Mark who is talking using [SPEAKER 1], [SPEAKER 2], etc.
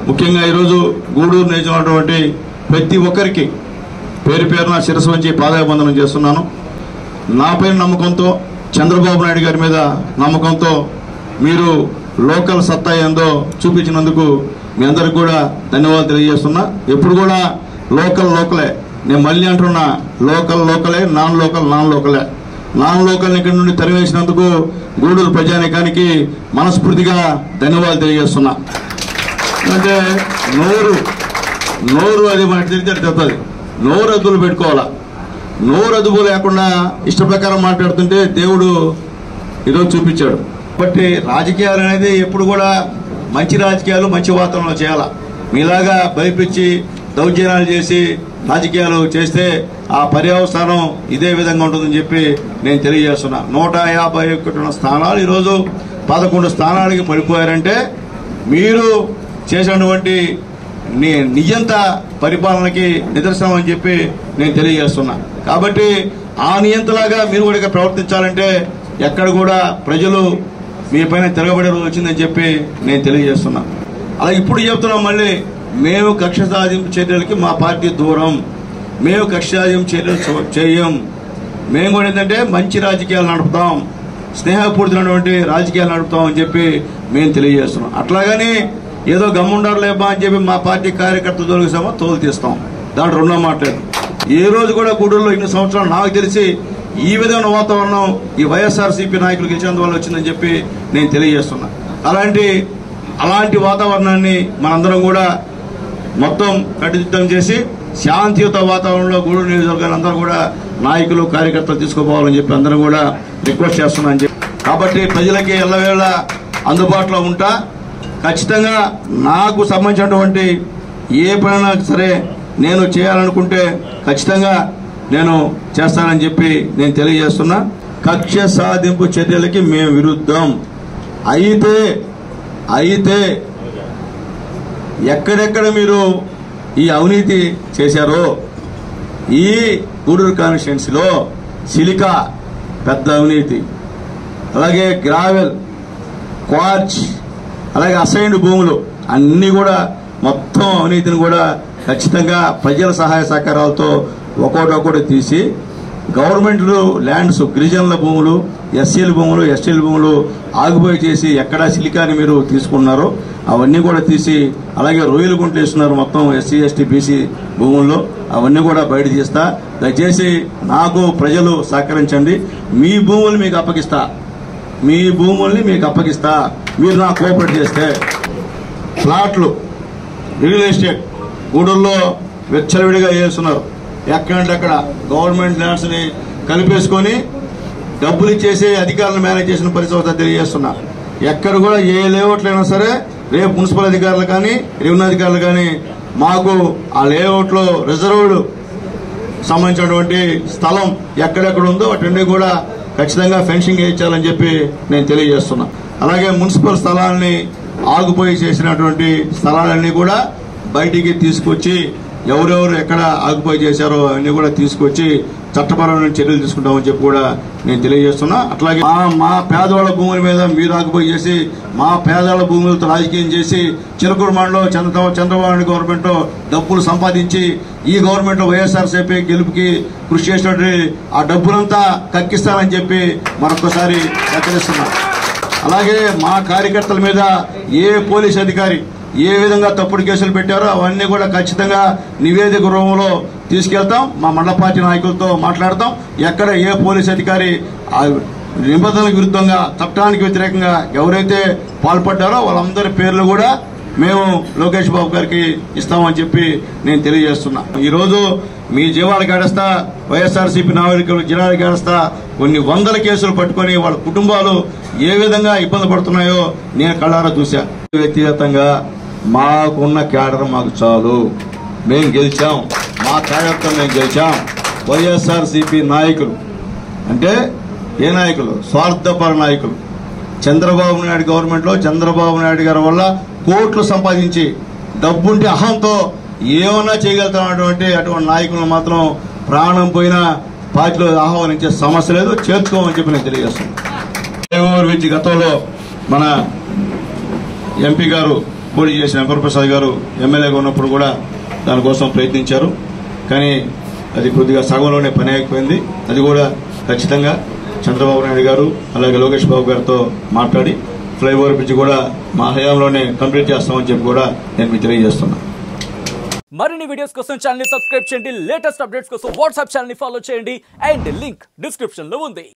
[SPEAKER 1] ముఖ్యంగా ఈరోజు గూడూరు నియోజకవర్గం ప్రతి ఒక్కరికి పేరు పేరున శిరస్సు వంచి పాదాభివందనం చేస్తున్నాను నాపై నమ్మకంతో చంద్రబాబు నాయుడు గారి మీద నమ్మకంతో మీరు లోకల్ సత్తా ఏందో చూపించినందుకు మీ అందరికి కూడా ధన్యవాదాలు తెలియజేస్తున్నా ఎప్పుడు కూడా లోకల్ లోకలే నేను మళ్ళీ అంటున్నా లోకల్ లోకలే నాన్ లోకల్ నాన్ లోకలే నాన్ లోకల్ ఇక్కడి నుండి తరివేసినందుకు గూడూరు ప్రజానికానికి మనస్ఫూర్తిగా ధన్యవాదాలు తెలియజేస్తున్నా అంటే నోరు నోరు అది మనకి తిరిగి తెస్తుంది నోరు అదుపులు పెట్టుకోవాలా నోరు అదుపు లేకుండా ఇష్ట ప్రకారం మాట్లాడుతుంటే దేవుడు ఈరోజు చూపించాడు కాబట్టి రాజకీయాలు అనేది ఎప్పుడు కూడా మంచి రాజకీయాలు మంచి వాతావరణంలో చేయాలా మీలాగా భయపించి దౌర్జన్యాలు చేసి రాజకీయాలు చేస్తే ఆ పర్యవస్థానం ఇదే విధంగా ఉంటుందని చెప్పి నేను తెలియజేస్తున్నా నూట యాభై ఒకటి ఉన్న స్థానాలు ఈరోజు పదకొండు స్థానాలకి పడిపోయారంటే మీరు చేసినటువంటి నీ నియంత పరిపాలనకి నిదర్శనం అని చెప్పి నేను తెలియజేస్తున్నా కాబట్టి ఆ నియంతలాగా మీరు కూడా ఇక్కడ ప్రవర్తించాలంటే ఎక్కడ కూడా ప్రజలు మీ పైన తిరగబడే రోజు వచ్చిందని చెప్పి నేను తెలియజేస్తున్నా అలా ఇప్పుడు చెప్తున్నాం మళ్ళీ మేము కక్ష సాధింపు చర్యలకి మా పార్టీ దూరం మేము కక్ష సాధింపు చర్యలు చే- చేయం మేము కూడా ఏంటంటే మంచి రాజకీయాలు నడుపుతాం స్నేహపూరితమైనటువంటి రాజకీయాలు నడుపుతాం అని చెప్పి మేము తెలియజేస్తున్నాం అట్లాగని ఏదో గమ్ముండారు లేబా అని చెప్పి మా పార్టీ కార్యకర్తలు తొలగిస్తామో తోలు తీస్తాం దాంట్లో రెండో మాట్లాడు ఏ రోజు కూడా గూడూరులో ఇన్ని సంవత్సరాలు నాకు తెలిసి ఈ విధమైన వాతావరణం ఈ వైఎస్ఆర్సీపీ నాయకులు గెలిచినందువల్ల వచ్చిందని చెప్పి నేను తెలియజేస్తున్నా అలాంటి అలాంటి వాతావరణాన్ని మనందరం కూడా మొత్తం కట్టుదిట్టం చేసి శాంతియుత వాతావరణంలో గూడూరు నియోజకవర్గాన్ని అందరూ కూడా నాయకులు కార్యకర్తలు తీసుకుపోవాలని చెప్పి అందరం కూడా రిక్వెస్ట్ చేస్తున్నాను చెప్పి కాబట్టి ప్రజలకి ఎల్లవేళ అందుబాటులో ఉంటా ఖచ్చితంగా నాకు సంబంధించినటువంటి ఏ పనైనా సరే నేను చేయాలనుకుంటే ఖచ్చితంగా నేను చేస్తానని చెప్పి నేను తెలియజేస్తున్నా కక్ష సాధింపు చర్యలకి మేము విరుద్ధం అయితే అయితే ఎక్కడెక్కడ మీరు ఈ అవినీతి చేశారో ఈ గూడూరు కాన్స్టిట్యున్సీలో సిలికా పెద్ద అవినీతి అలాగే గ్రావెల్ క్వార్చ్ అలాగే అసైన్డ్ భూములు అన్నీ కూడా మొత్తం అవినీతిని కూడా ఖచ్చితంగా ప్రజల సహాయ సహకారాలతో ఒక్కోటొక్కటి తీసి గవర్నమెంట్ ల్యాండ్స్ గిరిజనుల భూములు ఎస్సీల భూములు ఎస్టీల భూములు ఆగుపోయి చేసి ఎక్కడ సిలికాని మీరు తీసుకున్నారో అవన్నీ కూడా తీసి అలాగే రొయ్యలు గుంటలు వేస్తున్నారు మొత్తం ఎస్సీ ఎస్టీ బీసీ భూముల్లో అవన్నీ కూడా బయట తీస్తా దయచేసి నాకు ప్రజలు సహకరించండి మీ భూములు మీకు అప్పగిస్తా మీ భూముల్ని మీకు అప్పగిస్తా మీరు నాకు కోఆపరేట్ చేస్తే ప్లాట్లు రియల్ ఎస్టేట్ గూడూరులో వెచ్చలవిడిగా చేస్తున్నారు ఎక్కడంటే అక్కడ గవర్నమెంట్ ల్యాండ్స్ ని కలిపేసుకొని డబ్బులు ఇచ్చేసి అధికారులను మేనేజ్ చేసిన పరిస్థితి తెలియజేస్తున్నా ఎక్కడ కూడా ఏ లేఅవుట్లైనా సరే రేపు మున్సిపల్ అధికారులు కానీ రెవెన్యూ అధికారులు కానీ మాకు ఆ లేఅవుట్లో రిజర్వ్డ్ సంబంధించినటువంటి స్థలం ఎక్కడెక్కడ ఉందో వాటిని కూడా ఖచ్చితంగా ఫెన్సింగ్ వేయించాలని చెప్పి నేను తెలియజేస్తున్నా అలాగే మున్సిపల్ స్థలాల్ని ఆగుపోయి చేసినటువంటి స్థలాలన్నీ కూడా బయటికి తీసుకొచ్చి ఎవరెవరు ఎక్కడ ఆగుపోయి చేశారో అవన్నీ కూడా తీసుకొచ్చి చట్టపరమైన చర్యలు తీసుకుంటామని చెప్పి కూడా నేను తెలియజేస్తున్నా అట్లాగే మా మా పేదవాళ్ళ భూముల మీద మీరు ఆగుపోయి చేసి మా పేదవాళ్ళ భూములతో రాజకీయం చేసి చిలకూరు మండలం చంద్ర చంద్రబాబు నాయుడు గవర్నమెంట్ డబ్బులు సంపాదించి ఈ గవర్నమెంట్ వైఎస్ఆర్సీపీ గెలుపుకి కృషి చేసినటువంటి ఆ డబ్బులంతా కక్కిస్తానని చెప్పి మరొకసారి హెచ్చరిస్తున్నా అలాగే మా కార్యకర్తల మీద ఏ పోలీస్ అధికారి ఏ విధంగా తప్పుడు కేసులు పెట్టారో అవన్నీ కూడా ఖచ్చితంగా నివేదిక రూపంలో తీసుకెళ్తాం మా మండల పార్టీ నాయకులతో మాట్లాడతాం ఎక్కడ ఏ పోలీస్ అధికారి ఆ నిబంధనలకు విరుద్ధంగా చట్టానికి వ్యతిరేకంగా ఎవరైతే పాల్పడ్డారో వాళ్ళందరి పేర్లు కూడా మేము లోకేష్ బాబు గారికి ఇస్తామని చెప్పి నేను తెలియజేస్తున్నా ఈ రోజు మీ జీవాలు గడస్తా వైఎస్ఆర్సీపీ నాయకులు జిల్లాలు గడస్తా కొన్ని వందల కేసులు పట్టుకొని వాళ్ళ కుటుంబాలు ఏ విధంగా ఇబ్బంది పడుతున్నాయో నేను కళ్ళారా చూశా వ్యక్తిగతంగా మాకున్న క్యాడర్ మాకు చాలు మేము గెలిచాం మా కార్యకర్తలు మేము గెలిచాం వైఎస్ఆర్సీపీ నాయకులు అంటే ఏ నాయకులు స్వార్థపర నాయకులు చంద్రబాబు నాయుడు గవర్నమెంట్ లో చంద్రబాబు నాయుడు గారి వల్ల కోట్లు సంపాదించి డబ్బుంటే అహంతో ఏమన్నా చేయగలుగుతామన్నటువంటి అటువంటి నాయకులను మాత్రం ప్రాణం పోయినా పార్టీలో ఆహ్వానించే సమస్య లేదు చేర్చుకోమని చెప్పి నేను తెలియజేస్తున్నాను ఫ్లైఓవర్ బ్రిడ్జి గతంలో మన ఎంపీ గారు పోటీ చేసిన అంబరప్రసాద్ గారు ఎమ్మెల్యేగా ఉన్నప్పుడు కూడా దానికోసం ప్రయత్నించారు కానీ అది కొద్దిగా సగంలోనే పని అయిపోయింది అది కూడా ఖచ్చితంగా చంద్రబాబు నాయుడు గారు అలాగే లోకేష్ బాబు గారితో మాట్లాడి ఫ్లైఓవర్ బ్రిడ్జ్ కూడా మా హయాంలోనే కంప్లీట్ చేస్తామని చెప్పి కూడా నేను మీకు తెలియజేస్తున్నాను
[SPEAKER 2] మరిన్ని వీడియోస్ కోసం ఛానల్ ని సబ్స్క్రైబ్ చేయండి లేటెస్ట్ అప్డేట్స్ కోసం వాట్సాప్ ఛానల్ ని ఫాలో చేయండి అండ్ లింక్ డిస్క్రిప్షన్ లో ఉంది